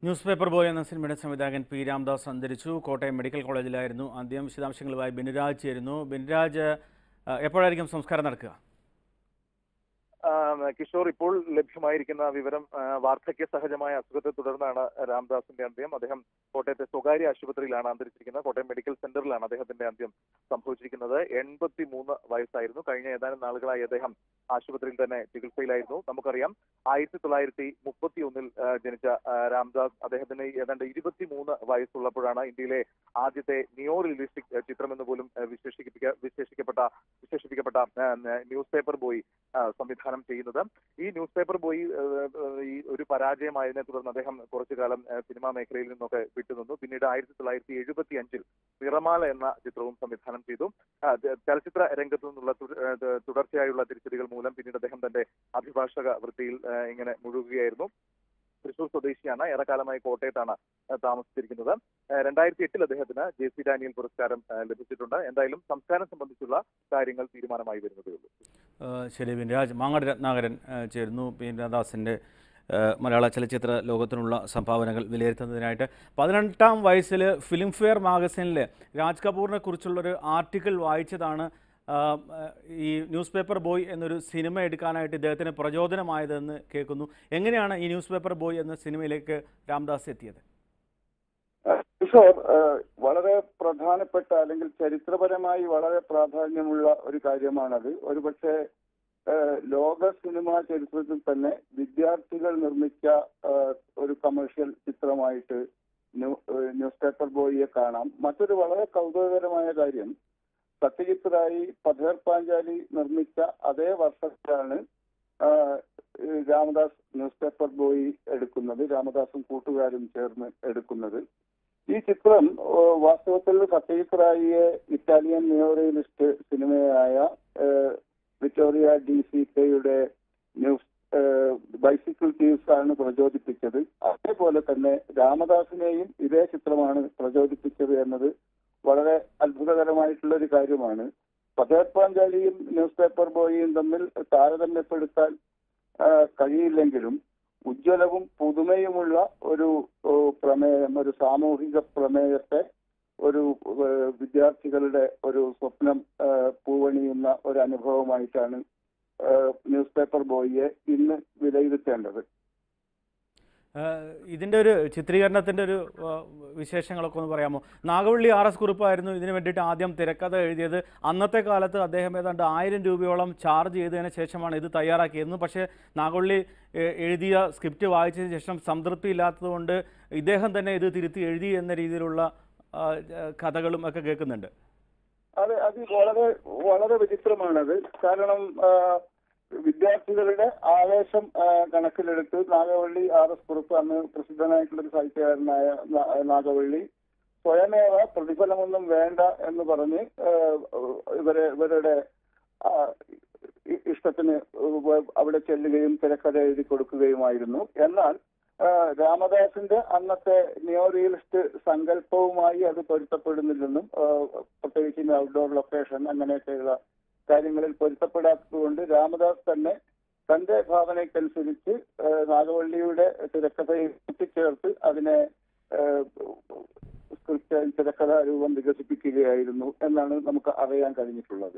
news newspaper boy എന്ന സിനിമയുടെ സംവിധായകൻ പി രാംദാസ് അന്തരിച്ചു കോട്ടയം മെഡിക്കൽ കോളേജിലായിരുന്നു ആദ്യം വിശദാംശങ്ങളുമായി ബിനുരാജ് ചേരുന്നു ബിനുരാജ് ആ, എപ്പോഴായിരിക്കും സംസ്കാരം നടക്കുക ആ, കിഷോർ ഇപ്പോൾ ലഭ്യമായിരിക്കുന്ന വിവരം ആ, വാർദ്ധക്യ സഹജമായ അസുഖത്തെ തുടർന്നാണ് രാംദാസിന്റെ അന്ത്യം അദ്ദേഹം കോട്ടയത്തെ സ്വകാര്യ ആശുപത്രിയിലാണ് അന്തരിച്ചിരിക്കുന്നത് കോട്ടയം മെഡിക്കൽ സെന്ററിലാണ് അദ്ദേഹത്തിന്റെ അന്ത്യം സംഭവിച്ചിരിക്കുന്നത് എൺപത്തി മൂന്ന് വയസ്സായിരുന്നു കഴിഞ്ഞ ഏതാനും നാളുകളായി അദ്ദേഹം ആശുപത്രിയിൽ തന്നെ ചികിത്സയിലായിരുന്നു നമുക്കറിയാം ആയിരത്തി തൊള്ളായിരത്തി മുപ്പത്തി ഒന്നിൽ ജനിച്ച ആ, രാംദാസ് അദ്ദേഹത്തിന് ഏതാണ്ട് ഇരുപത്തി മൂന്ന് വയസ്സുള്ളപ്പോഴാണ് ഇന്ത്യയിലെ ആദ്യത്തെ നിയോ റിയലിസ്റ്റിക് ചിത്രം എന്ന് പോലും ആ, വിശേഷിപ്പിക്ക വിശേഷിക്കപ്പെട്ട വിശേഷിപ്പിക്കപ്പെട്ട ആ, ന്യൂസ് പേപ്പർ ബോയ് ആ, സംവിധാനം ചെയ്യുന്നത് ഈ ന്യൂസ് പേപ്പർ ബോയ് ആ, ആ, ഈ ഒരു പരാജയമായതിനെ തുടർന്ന് അദ്ദേഹം കുറച്ചു കാലം ആ, സിനിമാ മേഖലയിൽ നിന്നൊക്കെ വിട്ടുനിന്നു പിന്നീട് ആയിരത്തി തൊള്ളായിരത്തി എഴുപത്തി അഞ്ചിൽ നിറമാല എന്ന ചിത്രവും സംവിധാനം ചെയ്തു ആ, ച- ചലച്ചിത്ര രംഗത്തു നിന്നുള്ള തുട- ആ, ത- തുടർച്ചയായുള്ള തിരിച്ചടികൾ മൂലം പിന്നീട് അദ്ദേഹം തന്റെ അഭിഭാഷക വൃത്തിയിൽ ആ, ഇങ്ങനെ മുഴുകുകയായിരുന്നു തൃശൂർ സ്വദേശിയാണ് ഏറെക്കാലമായി കോട്ടയത്താണ് ആ, താമസിച്ചിരിക്കുന്നത് ആ, രണ്ടായിരത്തി എട്ടിൽ അദ്ദേഹത്തിന് ജെ സി ഡാനിയൽ പുരസ്കാരം ആ, ലഭിച്ചിട്ടുണ്ട് എന്തായാലും സംസ്കാരം സംബന്ധിച്ചുള്ള കാര്യങ്ങൾ തീരുമാനമായി വരുന്നതേ ഉള്ളൂ ആ, ശരി ബിനുരാജ് മാങ്ങാട് രത്നാകരൻ ആ, ചേരുന്നു പി രാംദാസിൻ്റെ ആ, മലയാള ചലച്ചിത്ര ലോകത്തിനുള്ള സംഭാവനകൾ വിലയിരുത്തുന്നതിനായിട്ട് പതിനെട്ടാം വയസ്സിൽ ഫിലിംഫെയർ മാഗസിനിൽ രാജ് കപൂറിനെ കുറിച്ചുള്ളൊരു ആർട്ടിക്കിൾ വായിച്ചതാണ് ആ, ആ, ഈ ന്യൂസ് പേപ്പർ ബോയ് എന്നൊരു സിനിമ എടുക്കാനായിട്ട് ഇദ്ദേഹത്തിന് പ്രചോദനമായതെന്ന് കേൾക്കുന്നു എങ്ങനെയാണ് ഈ ന്യൂസ് പേപ്പർ ബോയ് എന്ന സിനിമയിലേക്ക് രാംദാസ് എത്തിയത് കിഷോർ ഏഹ്, വളരെ പ്രധാനപ്പെട്ട അല്ലെങ്കിൽ ചരിത്രപരമായി വളരെ പ്രാധാന്യമുള്ള ഒരു കാര്യമാണത് ഒരുപക്ഷെ ഏഹ്, ലോക സിനിമാ ചരിത്രത്തിൽ തന്നെ വിദ്യാർത്ഥികൾ നിർമ്മിച്ച ഏഹ്, ഒരു കമേഴ്ഷ്യൽ ചിത്രമായിട്ട് ന്യൂ- ഏഹ്, ന്യൂസ് പേപ്പർ ബോയിയെ കാണാം മറ്റൊരു വളരെ കൗതുകകരമായ കാര്യം സത്യജിത് റായി പഥേർ പാഞ്ചാലി നിർമ്മിച്ച അതേ വർഷത്തിലാണ് ആഹ്, ഏഹ്, രാമദാസ് ന്യൂസ് പേപ്പർ ബോയി എടുക്കുന്നത് രാമദാസും കൂട്ടുകാരും ചേർന്ന് എടുക്കുന്നത് ഈ ചിത്രം ഏഹ്, വാസ്തവത്തിൽ സത്യജിത് റായിയെ ഇറ്റാലിയൻ നിയോറിയലിസ്റ്റ് സിനിമയായ ഏഹ്, വിക്ടോറിയ ഡി സി കെയുടെ ന്യൂസ് ബൈസിക്കിൾ തീവ്സ് ആണ് പ്രചോദിപ്പിച്ചത് അതേപോലെ തന്നെ രാമദാസിനെയും ഇതേ ചിത്രമാണ് പ്രചോദിപ്പിച്ചത് എന്നത് വളരെ അത്ഭുതകരമായിട്ടുള്ള ഒരു കാര്യമാണ് പതേർ പാഞ്ചാലിയും ന്യൂസ് പേപ്പർ ബോയിയും തമ്മിൽ താരതമ്യപ്പെടുത്താൻ ആ, കഴിയില്ലെങ്കിലും ഉജ്ജ്വലവും പുതുമയുമുള്ള ഒരു ഓ, പ്രമേയം ഒരു സാമൂഹിക പ്രമേയത്തെ ഒരു ഏഹ്, വിദ്യാർത്ഥികളുടെ ഒരു സ്വപ്നം ഏഹ്, പൂവണിയുന്ന ഒരു അനുഭവമായിട്ടാണ് ഏഹ്, ന്യൂസ് പേപ്പർ ബോയിയെ ഇന്ന് വിലയിരുത്തേണ്ടത് ആഹ് ഇതിൻ്റെ ഒരു ചിത്രീകരണത്തിൻ്റെ ഒരു ആഹ് വിശേഷങ്ങളൊക്കെ ഒന്ന് പറയാമോ നാഗവള്ളി ആർ എസ് കുറിപ്പായിരുന്നു ഇതിന് വേണ്ടിയിട്ട് ആദ്യം തിരക്കഥ എഴുതിയത് അന്നത്തെ കാലത്ത് അദ്ദേഹം ഏതാണ്ട് ആയിരം രൂപയോളം ചാർജ് ചെയ്തതിന് ശേഷമാണ് ഇത് തയ്യാറാക്കിയത് പക്ഷേ നാഗവള്ളി ഏഹ്, എഴുതിയ സ്ക്രിപ്റ്റ് വായിച്ചതിന് ശേഷം സംതൃപ്തി ഇല്ലാത്തതുകൊണ്ട് ഇദ്ദേഹം തന്നെ ഇത് തിരുത്തി എഴുതി എന്ന രീതിയിലുള്ള ആഹ്, ഏഹ്, കഥകളും ഒക്കെ കേൾക്കുന്നുണ്ട് അത് അത് വളരെ വളരെ വിചിത്രമാണത് കാരണം ആ, വിദ്യാർത്ഥികളുടെ ആവേശം ആ, കണക്കിലെടുത്ത് നാഗവള്ളി ആർ എസ് കുറുപ്പ് അന്ന് പ്രസിദ്ധനായിട്ടുള്ള ഒരു സാഹിത്യകാരനായ നാ- നാഗവള്ളി സ്വയമേവ പ്രതിഫലമൊന്നും വേണ്ട എന്ന് പറഞ്ഞ് ആ, ഇവരെ ഇവരുടെ ആ, ഇ- ഇഷ്ടത്തിന് അവിടെ ചെല്ലുകയും തിരക്കഥ എഴുതി കൊടുക്കുകയുമായിരുന്നു എന്നാൽ ആ, രാമദാസിന്റെ അന്നത്തെ നിയോ റിയലിസ്റ്റ് സങ്കല്പവുമായി അത് പൊരുത്തപ്പെടുന്നില്ലെന്നും ആ, പ്രത്യേകിച്ച് ഔട്ട്ഡോർ ലൊക്കേഷൻ അങ്ങനെയൊക്കെയുള്ള കാര്യങ്ങളിൽ പൊരുത്തപ്പെടാത്തതുകൊണ്ട് രാമദാസ് തന്നെ തന്റെ ഭാവനയ്ക്കനുസരിച്ച് ആ, നാഗവള്ളിയുടെ തിരക്കഥയിൽ കൂട്ടിച്ചേർത്ത് അതിനെ ആ, സ്ക്രിപ്റ്റ് തിരക്കഥ രൂപം വികസിപ്പിക്കുകയായിരുന്നു എന്നാണ് നമുക്ക് അറിയാൻ കഴിഞ്ഞിട്ടുള്ളത്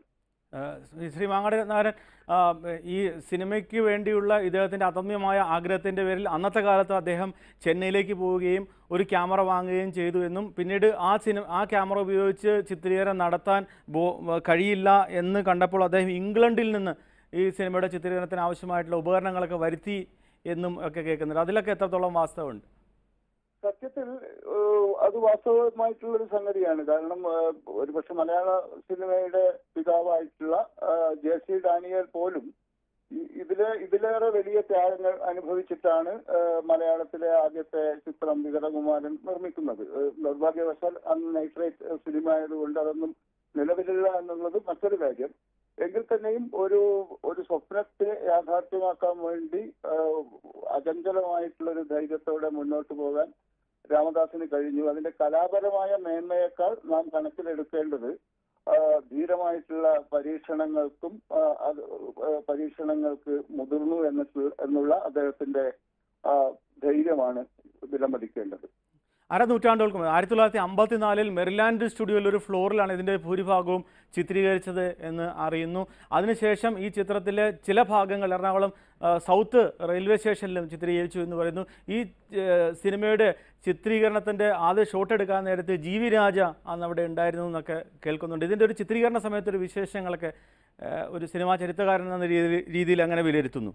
ആഹ് ശ്രീ മാങ്ങാട് നാരൻ ആഹ് ഈ സിനിമയ്ക്ക് വേണ്ടിയുള്ള ഇദ്ദേഹത്തിൻ്റെ അദമ്യമായ ആഗ്രഹത്തിൻ്റെ പേരിൽ അന്നത്തെ കാലത്ത് അദ്ദേഹം ചെന്നൈയിലേക്ക് പോവുകയും ഒരു ക്യാമറ വാങ്ങുകയും ചെയ്തു എന്നും പിന്നീട് ആ സിനിമ ആ ക്യാമറ ഉപയോഗിച്ച് ചിത്രീകരണം നടത്താൻ ബോ കഴിയില്ല എന്ന് കണ്ടപ്പോൾ അദ്ദേഹം ഇംഗ്ലണ്ടിൽ നിന്ന് ഈ സിനിമയുടെ ചിത്രീകരണത്തിന് ആവശ്യമായിട്ടുള്ള ഉപകരണങ്ങളൊക്കെ വരുത്തി എന്നും ഒക്കെ കേൾക്കുന്നുണ്ട് അതിലൊക്കെ എത്രത്തോളം വാസ്തവമുണ്ട് സത്യത്തിൽ ഏഹ്, അത് വാസ്തവമായിട്ടുള്ള ഒരു സംഗതിയാണ് കാരണം ഏഹ്, ഒരുപക്ഷെ മലയാള സിനിമയുടെ പിതാവായിട്ടുള്ള ഏഹ്, ജെ സി ഡാനിയൽ പോലും ഇ- ഇതിലെ ഇതിലേറെ വലിയ ത്യാഗങ്ങൾ അനുഭവിച്ചിട്ടാണ് ഏഹ്, മലയാളത്തിലെ ആദ്യത്തെ ചിത്രം വികടകുമാരൻ നിർമ്മിക്കുന്നത് ഏഹ്, നിർഭാഗ്യവശാൽ അന്ന് നൈട്രേറ്റ് ഫിലിം ആയതുകൊണ്ട് അതൊന്നും നിലവിലില്ല എന്നുള്ളത് മറ്റൊരു കാര്യം എങ്കിൽ തന്നെയും ഒരു ഒരു സ്വപ്നത്തെ യാഥാർത്ഥ്യമാക്കാൻ വേണ്ടി ഏഹ്, അചഞ്ചലമായിട്ടുള്ള ഒരു ധൈര്യത്തോടെ മുന്നോട്ട് പോകാൻ രാമദാസിന് കഴിഞ്ഞു അതിന്റെ കലാപരമായ മേന്മയേക്കാൾ നാം കണക്കിലെടുക്കേണ്ടത് ആ, ധീരമായിട്ടുള്ള പരീക്ഷണങ്ങൾക്കും ആ, അത് ആ, പരീക്ഷണങ്ങൾക്ക് മുതിർന്നു എന്നിട്ട് എന്നുള്ള അദ്ദേഹത്തിന്റെ ആ, ധൈര്യമാണ് വിലമതിക്കേണ്ടത് അരനൂറ്റാണ്ടുകൾക്ക് മുമ്പ് ആയിരത്തി തൊള്ളായിരത്തി അമ്പത്തിനാലിൽ മെറിലാൻഡ് സ്റ്റുഡിയോയിൽ ഒരു ഫ്ലോറിലാണ് ഇതിൻ്റെ ഭൂരിഭാഗവും ചിത്രീകരിച്ചത് എന്ന് അറിയുന്നു അതിനുശേഷം ഈ ചിത്രത്തിലെ ചില ഭാഗങ്ങൾ എറണാകുളം ആ, സൗത്ത് റെയിൽവേ സ്റ്റേഷനിലും ചിത്രീകരിച്ചു എന്ന് പറയുന്നു ഈ ഏ, സിനിമയുടെ ചിത്രീകരണത്തിൻ്റെ ആദ്യ ഷോട്ട് എടുക്കാൻ നേരത്ത് ജി വി രാജ അന്ന് അവിടെ ഉണ്ടായിരുന്നു എന്നൊക്കെ കേൾക്കുന്നുണ്ട് ഇതിൻ്റെ ഒരു ചിത്രീകരണ സമയത്തൊരു വിശേഷങ്ങളൊക്കെ ഏ, ഒരു സിനിമാ ചരിത്രകാരൻ എന്ന രീതി രീതിയിൽ അങ്ങനെ വിലയിരുത്തുന്നു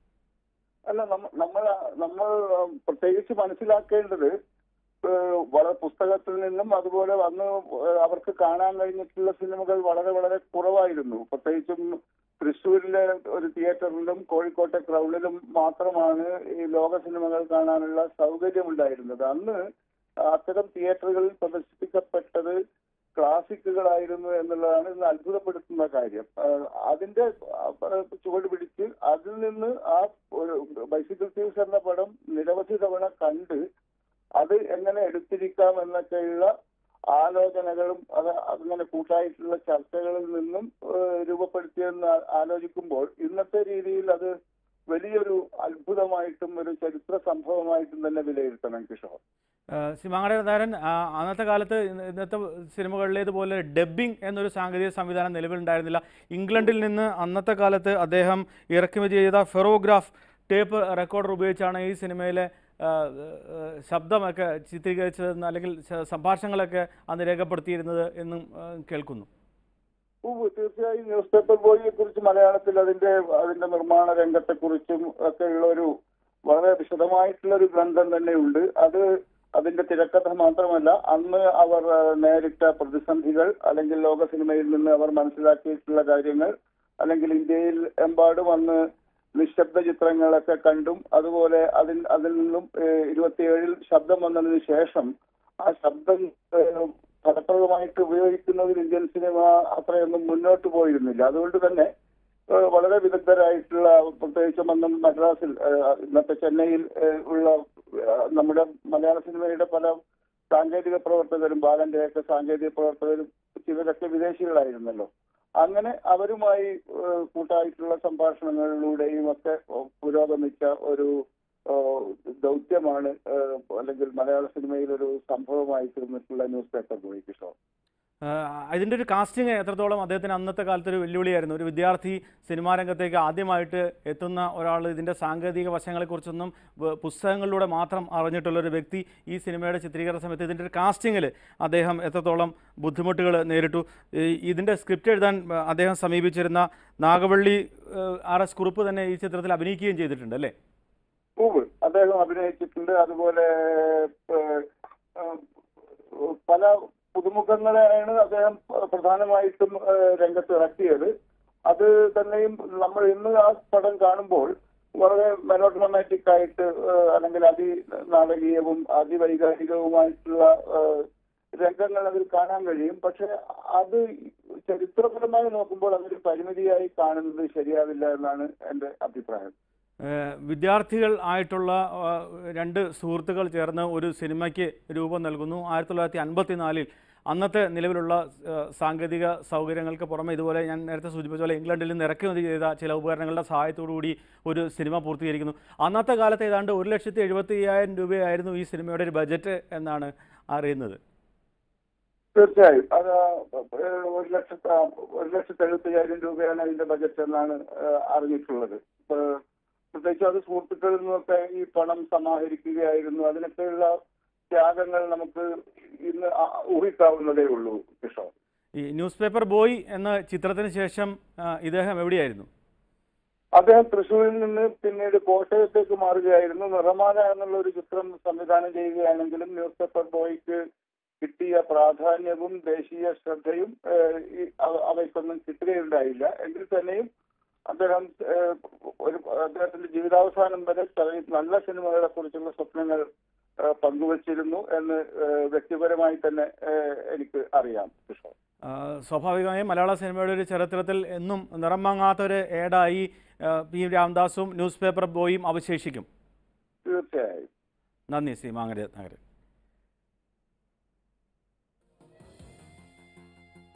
അല്ല നമ്മ- നമ്മൾ നമ്മൾ ഉം, പ്രത്യേകിച്ച് മനസ്സിലാക്കേണ്ടത് ഏഹ്, വളരെ പുസ്തകത്തിൽ നിന്നും അതുപോലെ അന്ന് ഏഹ്, അവർക്ക് കാണാൻ കഴിഞ്ഞിട്ടുള്ള സിനിമകൾ വളരെ വളരെ കുറവായിരുന്നു പ്രത്യേകിച്ചും തൃശ്ശൂരിലെ ഒരു തിയേറ്ററിലും കോഴിക്കോട്ടെ ക്രൗഡിലും മാത്രമാണ് ഈ ലോക സിനിമകൾ കാണാനുള്ള സൗകര്യമുണ്ടായിരുന്നത് അന്ന് അത്തരം തിയേറ്ററുകളിൽ പ്രദർശിപ്പിക്കപ്പെട്ടത് ക്ലാസിക്കുകളായിരുന്നു എന്നുള്ളതാണ് ഇന്ന് അത്ഭുതപ്പെടുത്തുന്ന കാര്യം ആഹ് അതിന്റെ ആഹ് ചുവട് പിടിച്ച് അതിൽ നിന്ന് ആ ഒരു ബൈസിക്കിൾ തീവ്സ് എന്ന പടം നിരവധി തവണ കണ്ട് അത് എങ്ങനെ എടുത്തിരിക്കാം എന്നൊക്കെയുള്ള ആലോചനകളും അത് അങ്ങനെ കൂട്ടായിട്ടുള്ള ചർച്ചകളിൽ നിന്നും ഏഹ് രൂപപ്പെടുത്തിയെന്ന് ആ- ആലോചിക്കുമ്പോൾ ഇന്നത്തെ രീതിയിൽ അത് വലിയൊരു അത്ഭുതമായിട്ടും ഒരു ചരിത്ര സംഭവമായിട്ടും തന്നെ വിലയിരുത്തണം കിഷോർ സിമാങ്ങാടൻ അന്നത്തെ കാലത്ത് ഇന്ന- ഇന്നത്തെ സിനിമകളിലേതുപോലെ ഡബ്ബിംഗ് എന്നൊരു സാങ്കേതിക സംവിധാനം നിലവിലുണ്ടായിരുന്നില്ല ഇംഗ്ലണ്ടിൽ നിന്ന് അന്നത്തെ കാലത്ത് അദ്ദേഹം ഇറക്കുമതി ചെയ്ത ഫെറോഗ്രാഫ് ടേപ്പ് റെക്കോർഡർ ഉപയോഗിച്ചാണ് ഈ സിനിമയിലെ ആ, ആ, ശബ്ദമൊക്കെ ചിത്രീകരിച്ചതെന്ന് അല്ലെങ്കിൽ ശ- സംഭാഷണങ്ങളൊക്കെ അന്ന് രേഖപ്പെടുത്തിയിരുന്നത് എന്നും ആ, കേൾക്കുന്നു ഉവ്വ് തീർച്ചയായും ന്യൂസ് പേപ്പർ ബോയിയെ കുറിച്ച് മലയാളത്തിൽ അതിന്റെ അതിന്റെ നിർമ്മാണ രംഗത്തെ കുറിച്ചും ഒക്കെ ഉള്ള ഒരു വളരെ വിശദമായിട്ടുള്ള ഒരു ഗ്രന്ഥം തന്നെയുണ്ട് അത് അതിന്റെ തിരക്കഥ മാത്രമല്ല അന്ന് അവർ ആ, നേരിട്ട പ്രതിസന്ധികൾ അല്ലെങ്കിൽ ലോക സിനിമയിൽ നിന്ന് അവർ മനസ്സിലാക്കിയിട്ടുള്ള കാര്യങ്ങൾ അല്ലെങ്കിൽ ഇന്ത്യയിൽ എമ്പാടും അന്ന് നിശബ്ദ ചിത്രങ്ങളൊക്കെ കണ്ടും അതുപോലെ അതിൽ അതിൽ നിന്നും ഏഹ്, ഇരുപത്തിയേഴിൽ ശബ്ദം വന്നതിന് ശേഷം ആ ശബ്ദം ഏഹ്, ഫലപ്രദമായിട്ട് ഉപയോഗിക്കുന്നതിൽ ഇന്ത്യൻ സിനിമ അത്രയൊന്നും മുന്നോട്ട് പോയിരുന്നില്ല അതുകൊണ്ട് തന്നെ ഏഹ്, വളരെ വിദഗ്ധരായിട്ടുള്ള പ്രത്യേകിച്ചും അന്ന് മദ്രാസിൽ ഏഹ്, ഇന്നത്തെ ചെന്നൈയിൽ ഏഹ്, ഉള്ള ഏഹ്, നമ്മുടെ മലയാള സിനിമയുടെ പല സാങ്കേതിക പ്രവർത്തകരും ബാലന്റെയൊക്കെ സാങ്കേതിക പ്രവർത്തകരും ചിലരൊക്കെ വിദേശികളായിരുന്നല്ലോ അങ്ങനെ അവരുമായി ഏഹ്, കൂട്ടായിട്ടുള്ള സംഭാഷണങ്ങളിലൂടെയും ഒക്കെ ഏഹ്, പുരോഗമിച്ച ഒരു ഏഹ്, ദൗത്യമാണ് ഏഹ്, അല്ലെങ്കിൽ മലയാള സിനിമയിൽ ഒരു സംഭവമായി തീർന്നിട്ടുള്ള ന്യൂസ് പേപ്പർ ബോയ് കിഷോർ ഇതിൻ്റെ ഒരു കാസ്റ്റിംഗ് എത്രത്തോളം അദ്ദേഹത്തിന് അന്നത്തെ കാലത്ത് ഒരു വെല്ലുവിളിയായിരുന്നു ഒരു വിദ്യാർത്ഥി സിനിമാ രംഗത്തേക്ക് ആദ്യമായിട്ട് എത്തുന്ന ഒരാൾ ഇതിൻ്റെ സാങ്കേതിക വശങ്ങളെക്കുറിച്ചൊന്നും വ- പുസ്തകങ്ങളിലൂടെ മാത്രം അറിഞ്ഞിട്ടുള്ള ഒരു വ്യക്തി ഈ സിനിമയുടെ ചിത്രീകരണ സമയത്ത് ഇതിൻ്റെ ഒരു കാസ്റ്റിങ്ങിൽ അദ്ദേഹം എത്രത്തോളം ബുദ്ധിമുട്ടുകൾ നേരിട്ടു ഈ ഇതിൻ്റെ സ്ക്രിപ്റ്റ് എഴുതാൻ ആ, അദ്ദേഹം സമീപിച്ചിരുന്ന നാഗവള്ളി ആ, ആർ എസ് കുറുപ്പ് തന്നെ ഈ ചിത്രത്തിൽ അഭിനയിക്കുകയും ചെയ്തിട്ടുണ്ട് അല്ലേ പൂവ് അദ്ദേഹം അഭിനയിച്ചിട്ടുണ്ട് അതുപോലെ ഏഹ്, ഏഹ്, പല പുതുമുഖങ്ങളെയാണ് അദ്ദേഹം പ്രധാനമായിട്ടും ഏഹ്, രംഗത്ത് ഇറക്കിയത് അത് തന്നെയും നമ്മൾ ഇന്ന് ആ പടം കാണുമ്പോൾ വളരെ മെലോഡ്രമാറ്റിക് ആയിട്ട് ഏഹ്, അല്ലെങ്കിൽ അതിനാടകീയവും അതിവൈകാരികവുമായിട്ടുള്ള ഏഹ്, രംഗങ്ങൾ അതിൽ കാണാൻ കഴിയും പക്ഷെ അത് ചരിത്രപരമായി നോക്കുമ്പോൾ അതൊരു പരിമിതിയായി കാണുന്നത് ശരിയാവില്ല എന്നാണ് എന്റെ അഭിപ്രായം ഏഹ് വിദ്യാർത്ഥികൾ ആയിട്ടുള്ള ആ, രണ്ട് സുഹൃത്തുക്കൾ ചേർന്ന് ഒരു സിനിമയ്ക്ക് രൂപം നൽകുന്നു ആയിരത്തി തൊള്ളായിരത്തി അൻപത്തിനാലിൽ അന്നത്തെ നിലവിലുള്ള ഏഹ്, സാങ്കേതിക സൗകര്യങ്ങൾക്ക് പുറമെ ഇതുപോലെ ഞാൻ നേരത്തെ സൂചിപ്പിച്ച പോലെ ഇംഗ്ലണ്ടിൽ നിന്ന് ഇറക്കുമതി ചെയ്ത ചില ഉപകരണങ്ങളുടെ സഹായത്തോടു കൂടി ഒരു സിനിമ പൂർത്തീകരിക്കുന്നു അന്നത്തെ കാലത്ത് ഏതാണ്ട് ഒരു ലക്ഷത്തി എഴുപത്തി അയ്യായിരം രൂപയായിരുന്നു ഈ സിനിമയുടെ ഒരു ബജറ്റ് എന്നാണ് അറിയുന്നത് തീർച്ചയായും അത് ഏഹ്, ഒരു ലക്ഷത്തി ഒരു ലക്ഷത്തി എഴുപത്തി അയ്യായിരം രൂപയാണ് അതിന്റെ ബജറ്റ് എന്നാണ് ഏഹ്, അറിഞ്ഞിട്ടുള്ളത് ഏഹ്, പ്രത്യേകിച്ച് അത് സുഹൃത്തുക്കളിൽ നിന്നൊക്കെ ഈ പണം സമാഹരിക്കുകയായിരുന്നു അതിനൊക്കെയുള്ള ത്യാഗങ്ങൾ നമുക്ക് ഇന്ന് ആ- ഊഹിക്കാവുന്നതേ ഉള്ളൂ കിഷോർ ഈ ന്യൂസ് പേപ്പർ ബോയ് എന്ന ചിത്രത്തിന് ശേഷം ആ, ഇദ്ദേഹം എവിടെയായിരുന്നു അദ്ദേഹം തൃശ്ശൂരിൽ നിന്ന് പിന്നീട് കോട്ടയത്തേക്ക് മാറുകയായിരുന്നു നിറമാല എന്നുള്ള ഒരു ചിത്രം സംവിധാനം ചെയ്യുകയാണെങ്കിലും ന്യൂസ് പേപ്പർ ബോയ്ക്ക് കിട്ടിയ പ്രാധാന്യവും ദേശീയ ശ്രദ്ധയും ഏഹ്, ഈ അവ- അവയ്ക്കൊന്നും കിട്ടുകയുണ്ടായില്ല എങ്കിൽ തന്നെയും അദ്ദേഹം ഏഹ്, ഒരു അദ്ദേഹത്തിന്റെ ജീവിതാവസാനം വരെ ചില നല്ല സിനിമകളെ കുറിച്ചുള്ള സ്വപ്നങ്ങൾ ഏഹ്, പങ്കുവച്ചിരുന്നു എന്ന് ഏഹ്, വ്യക്തിപരമായി തന്നെ ഏഹ്, എനിക്ക് അറിയാം കിഷോർ ആ, സ്വാഭാവികമായും മലയാള സിനിമയുടെ ഒരു ചരിത്രത്തിൽ എന്നും നിറം വാങ്ങാത്ത ഒരു ഏടായി ആ, പി രാംദാസും ന്യൂസ് പേപ്പർ ബോയും അവശേഷിക്കും തീർച്ചയായും നന്ദി ശ്രീ മാങ്ങര നഗർ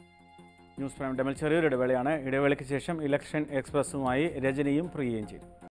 ന്യൂസ് പ്രൈം ടൈമിൽ ചെറിയൊരു ഇടവേളയാണ് ഇടവേളയ്ക്ക് ശേഷം ഇലക്ഷൻ എക്സ്പ്രസ്സുമായി രജനിയും പ്രിയയും ചെയ്യും